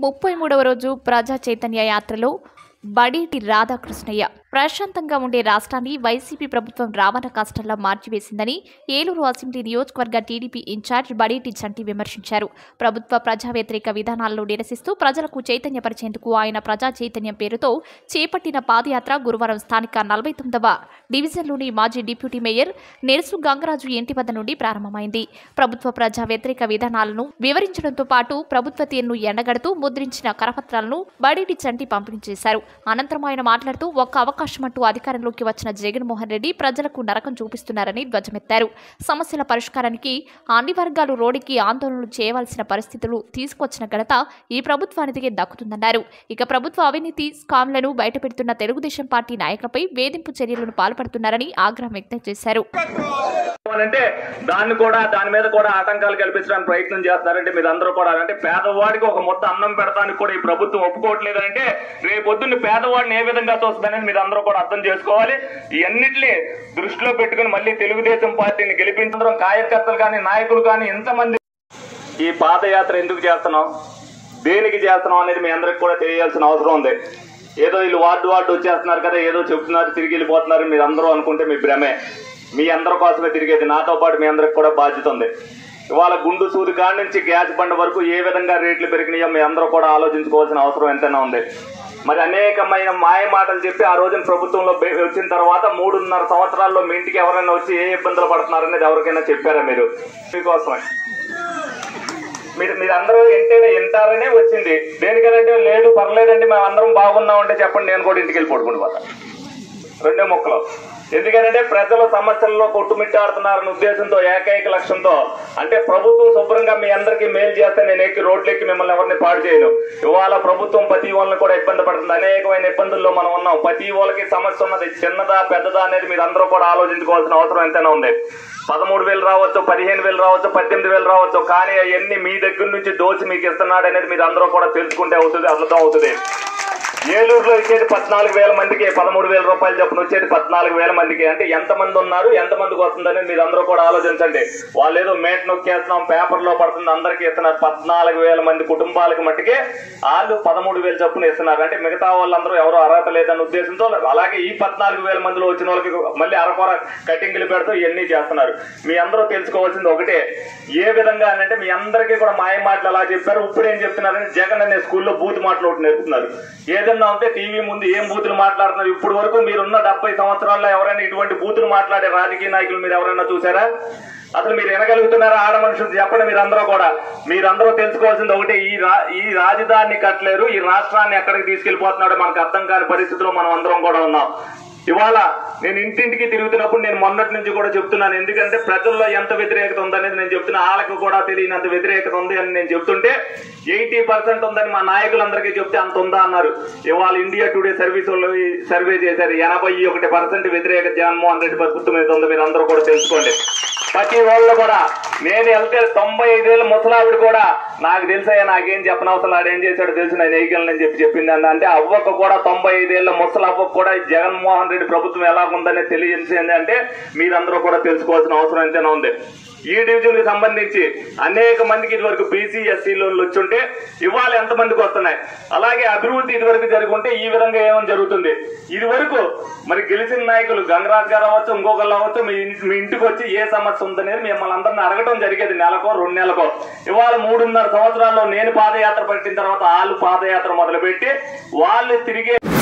ముప్పై మూడవ రోజు ప్రజా చైతన్య యాత్రలో బడేటి రాధాకృష్ణయ్య ప్రశాంతంగా ఉండే రాష్ట్రాన్ని వైసీపీ ప్రభుత్వం రావణ కష్టంలా మార్చివేసిందని ఏలూరు అసెంబ్లీ నియోజకవర్గ టీడీపీ ఇన్ఛార్జ్ బడేటి చంటి విమర్శించారు ప్రభుత్వ ప్రజా వ్యతిరేక విధానాలను నిరసిస్తూ ప్రజలకు చైతన్యపరిచేందుకు ఆయన ప్రజా చైతన్యం పేరుతో చేపట్టిన పాదయాత్ర గురువారం స్థానిక నలభై తొమ్మిదవ డివిజన్లోని మాజీ డిప్యూటీ మేయర్ నెరుసు గంగరాజు ఇంటి వద్ద నుండి ప్రారంభమైంది ప్రభుత్వ ప్రజా వ్యతిరేక విధానాలను వివరించడంతో పాటు ప్రభుత్వ తీరును ఎండగడుతూ ముద్రించిన కరపత్రాలను బడేటి చంటి పంపిణీ చేశారు అనంతరం ఆయన మాట్లాడుతూ ఒక్క అవకాశం అంటూ అధికారంలోకి వచ్చిన జగన్మోహన్ రెడ్డి ప్రజలకు నరకం చూపిస్తున్నారని ధ్వజమెత్తారు సమస్యల పరిష్కారానికి అన్ని వర్గాలు రోడ్డుకి ఆందోళనలు చేయవలసిన పరిస్థితులు తీసుకొచ్చిన ఘనత ఈ ప్రభుత్వానిదిగే దక్కుతుందన్నారు ఇక ప్రభుత్వ అవినీతి స్కామ్లను బయటపెడుతున్న తెలుగుదేశం పార్టీ నాయకులపై వేధింపు చర్యలను పాల్పడుతున్నారని ఆగ్రహం వ్యక్తం చేశారు అంటే దాన్ని కూడా దాని మీద కూడా ఆటంకాలు కల్పించడానికి ప్రయత్నం చేస్తున్నారంటే మీరు అందరూ కూడా అంటే పేదవాడికి ఒక మొత్తం అన్నం పెడతానికి కూడా ఈ ప్రభుత్వం ఒప్పుకోవట్లేదు అంటే రేపొద్దున్న పేదవాడిని ఏ విధంగా చూస్తుందనేది మీరు అందరూ కూడా అర్థం చేసుకోవాలి ఇవన్నిటిని దృష్టిలో పెట్టుకుని మళ్ళీ తెలుగుదేశం పార్టీని గెలిపించడం కార్యకర్తలు కానీ నాయకులు కానీ ఎంతమంది ఈ పాదయాత్ర ఎందుకు చేస్తున్నాం దేనికి చేస్తున్నాం అనేది మీ అందరికి కూడా తెలియాల్సిన అవసరం ఉంది ఏదో వీళ్ళు వార్డు వార్డు వచ్చేస్తున్నారు కదా ఏదో చెప్తున్నారు తిరిగి వెళ్ళిపోతున్నారు మీరు అందరూ అనుకుంటే మీ భ్రమే మీ అందరి కోసమే తిరిగేది నాతో పాటు మీ అందరికి కూడా బాధ్యత ఉంది ఇవాళ గుండు సూది కాడి నుంచి గ్యాస్ బండ వరకు ఏ విధంగా రేట్లు పెరిగినాయో మీ అందరూ కూడా ఆలోచించుకోవాల్సిన అవసరం ఎంతైనా ఉంది మరి అనేకమైన మాయ మాటలు చెప్పి ఆ రోజున ప్రభుత్వంలో బే- వచ్చిన తర్వాత మూడున్నర సంవత్సరాల్లో మీ ఇంటికి ఎవరైనా వచ్చి ఏ ఇబ్బందులు పడుతున్నారనేది ఎవరికైనా చెప్పారా మీరు మీకోసమే మీరు మీరందరూ వింటేనే వింటారనే వచ్చింది దేనికనంటే లేదు పర్లేదండి మేము అందరం బాగున్నాం అంటే చెప్పండి నేను కూడా ఇంటికి వెళ్ళి పడుకుని పోతా రెండే మొక్కలు ఎందుకంటే ప్రజల సమస్యల్లో కొట్టుమిట్టాడుతున్నారన్న ఉద్దేశంతో ఏకైక లక్ష్యంతో అంటే ప్రభుత్వం శుభ్రంగా మీ అందరికీ మేలు చేస్తే నేను ఎక్కి రోడ్లెక్కి మిమ్మల్ని ఎవరిని పాడు చేయను ఇవాళ ప్రభుత్వం ప్రతి వాళ్ళని కూడా ఇబ్బంది పడుతుంది అనేకమైన ఇబ్బందుల్లో మనం ఉన్నాం ప్రతి వాళ్ళకి సమస్య ఉన్నది చిన్నదా పెద్దదా అనేది మీరు అందరూ కూడా ఆలోచించుకోవాల్సిన అవసరం ఎంతైనా ఉంది పదమూడు వేలు రావచ్చు పదిహేను వేలు రావచ్చు పద్దెనిమిది వేలు రావచ్చు కానీ అవన్నీ మీ దగ్గర నుంచి దోచి మీకు ఇస్తున్నాడు అనేది మీరు అందరూ కూడా తెలుసుకుంటే అవుతుంది అర్థం అవుతుంది ఏలూరులో ఇచ్చేది పద్నాలుగు వేల మందికి పదమూడు వేల రూపాయలు చొప్పున వచ్చేది పద్నాలుగు వేల మందికి అంటే ఎంత మంది ఉన్నారు ఎంత మందికి వస్తుందని మీరు అందరూ కూడా ఆలోచించండి వాళ్ళు ఏదో మేట నొక్కేస్తున్నాం పేపర్ లో పడుతుంది అందరికీ ఇస్తున్నారు పద్నాలుగు వేల మంది కుటుంబాలకు మట్టుకే వాళ్ళు పదమూడు వేలు చొప్పున ఇస్తున్నారు అంటే మిగతా వాళ్ళందరూ ఎవరు అర్హత లేదన్న ఉద్దేశంతో అలాగే ఈ పద్నాలుగు వేల మందిలో వచ్చిన వాళ్ళకి మళ్ళీ అరకొర కటింగ్లు పెడుతూ ఇవన్నీ చేస్తున్నారు మీ అందరూ తెలుసుకోవాల్సింది ఒకటే ఏ విధంగా అంటే మీ అందరికీ కూడా మాయ మాటలు అలా చెప్పారు ఇప్పుడు ఏం చెప్తున్నారంటే జగన్ అనే స్కూల్లో బూత్ మాటలు ఒకటి నేర్పుతున్నారు ఏదన్నా ఉంటే టీవీ ముందు ఏం బూతులు మాట్లాడుతున్నారు ఇప్పుడు వరకు మీరున్న డెబ్బై సంవత్సరాల్లో ఎవరైనా ఇటువంటి బూతులు మాట్లాడే రాజకీయ నాయకులు మీరు ఎవరైనా చూసారా అసలు మీరు వినగలుగుతున్నారా ఆడ మనుషులు చెప్పండి మీరందరూ కూడా మీరందరూ తెలుసుకోవాల్సింది ఒకటే ఈ రా ఈ రాజధానిని కట్టలేరు ఈ రాష్ట్రాన్ని ఎక్కడికి తీసుకెళ్లిపోతున్నాడో మనకు అర్థం కాని పరిస్థితిలో మనం అందరం కూడా ఉన్నాం ఇవాళ నేను ఇంటింటికి తిరుగుతున్నప్పుడు నేను మొన్నటి నుంచి కూడా చెప్తున్నాను ఎందుకంటే ప్రజల్లో ఎంత వ్యతిరేకత ఉందనేది నేను చెప్తున్నా వాళ్ళకు కూడా తెలియనంత వ్యతిరేకత ఉంది అని నేను చెప్తుంటే ఎయిటీ పర్సెంట్ ఉందని మా నాయకులందరికీ చెప్తే అంత ఉందా అన్నారు ఇవాళ ఇండియా టుడే సర్వీస్ వాళ్ళు ఈ సర్వే చేశారు ఎనభై ఒకటి పర్సెంట్ వ్యతిరేకత జగన్మోహన్ రెడ్డి ప్రభుత్వం మీద ఉంది మీరు అందరూ కూడా తెలుసుకోండి ప్రతి వాళ్ళు కూడా నేను వెళ్తే తొంభై ఐదేళ్ళ ముసలావిడ కూడా నాకు తెలుసయ్యా నాకేం చెప్పనవసరం ఆడేం చేశాడు తెలుసు నేను వేయగలనని చెప్పి చెప్పింది అన్న అంటే అవ్వకు కూడా తొంభై ఐదేళ్ల ముసలి అవ్వకు కూడా ఈ జగన్మోహన్ రెడ్డి ప్రభుత్వం ఎలా ఉందని తెలియజేసింది అంటే మీరందరూ కూడా తెలుసుకోవాల్సిన అవసరం ఎంతైనా ఉంది ఈ డివిజన్ కి సంబంధించి అనేక మందికి ఇదివరకు బీసీ ఎస్సీ లోన్లు వచ్చుంటే ఇవాళ ఎంత మందికి వస్తున్నాయి అలాగే అభివృద్ధి ఇదివరకు జరుగుంటే ఈ విధంగా ఏమని జరుగుతుంది ఇది వరకు మరి గెలిచిన నాయకులు గంగరాజ్ గారు అవ్వచ్చు ఇంకొకళ్ళు అవ్వచ్చు మీ ఇంటి- మీ ఇంటికి వచ్చి ఏ సమస్య ఉందనేది మిమ్మల్ని అందరిని అడగటం జరిగేది నెలకో రెండు నెలకో ఇవాళ మూడున్నర సంవత్సరాల్లో నేను పాదయాత్ర పెట్టిన తర్వాత వాళ్ళు పాదయాత్ర మొదలుపెట్టి వాళ్ళు తిరిగే